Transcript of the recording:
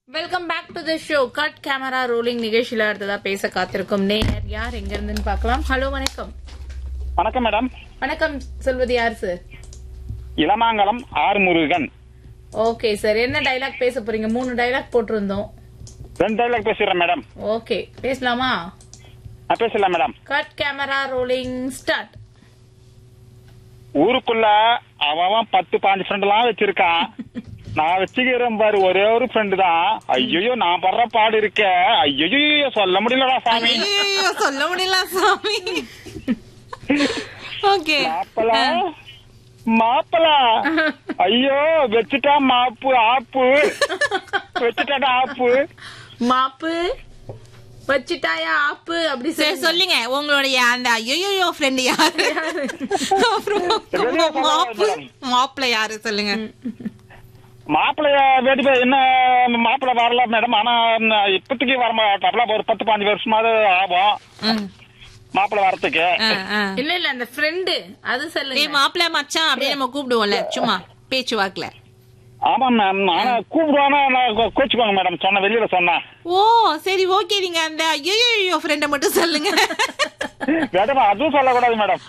Welcome back to the show cut camera rolling நிகழ்ச்சியில அடுத்ததா பேச காத்திருக்கும் நேயர் யார் எங்க இருந்துன்னு பார்க்கலாம் ஹலோ வணக்கம் வணக்கம் மேடம் வணக்கம் சொல்வது யார் sir Ilamangalam R Murugan okay sir என்ன டைலாக் பேச போறீங்க மூணு டைலாக் போட்டிருந்தோம் ரெண்டு டைலாக் பேசிடுறேன் மேடம் ஓகே பேசலாமா நான் பேசலாம் madam cut camera rolling start ஊருக்குள்ள அவன் அவன் பத்து பாஞ்சு ஃப்ரெண்ட்லாம் வச்சிருக்கான் நான் வச்சுக்கிறேன் பாரு ஒரே ஒரு ஃப்ரெண்டு தான் ஐயோ நான் படுற பாடு இருக்க ஐயோ சொல்ல முடியலடா சாமி ஐயோ சொல்ல முடியல சாமி ஓகே மாப்பலா மாப்பலா ஐயோ வச்சுட்டா மாப்பு ஆப்பு வச்சுட்டாடா ஆப்பு மாப்பு வச்சிட்டாயா ஆப்பு அப்படி சரி சொல்லி சொல்லுங்க உங்களுடைய அந்த ஐயோ ஃப்ரெண்ட் யாரு அப்புறம் வெளிய சொல்ல மாப்பு வேண்டாம். மாப்பிள்ள யாரு சொல்லுங்க மாப்பிள்ளைய வேடி போய் என்ன மாப்பிள்ளை வரல மேடம் ஆனா நான் இப்போதைக்கு வர மாட்டாப்ல ஒரு பத்து பாஞ்சு வருஷமாவது ஆகும் ம். மாப்பிள்ளை வரத்துக்கு ஆ, ஆ. இல்ல இல்ல அந்த ஃப்ரெண்டு அது டேய் சொல்லுங்க மாப்பிள்ள மச்சான் அப்படியே நம்ம கூப்பிடுவோம்ல சும்மா பேச்சு வாக்குல ஆமா மேம் ஆனா கூப்பிடுவானா நான் கோ- கோச்சுக்குவாங்க மேடம் சொன்ன வெளியில சொன்னா ஓ சரி ஓகே நீங்க அந்த ஐயோ ஃப்ரெண்ட மட்டும் சொல்லுங்க மேடம் அதுவும் சொல்லக்கூடாது மேடம்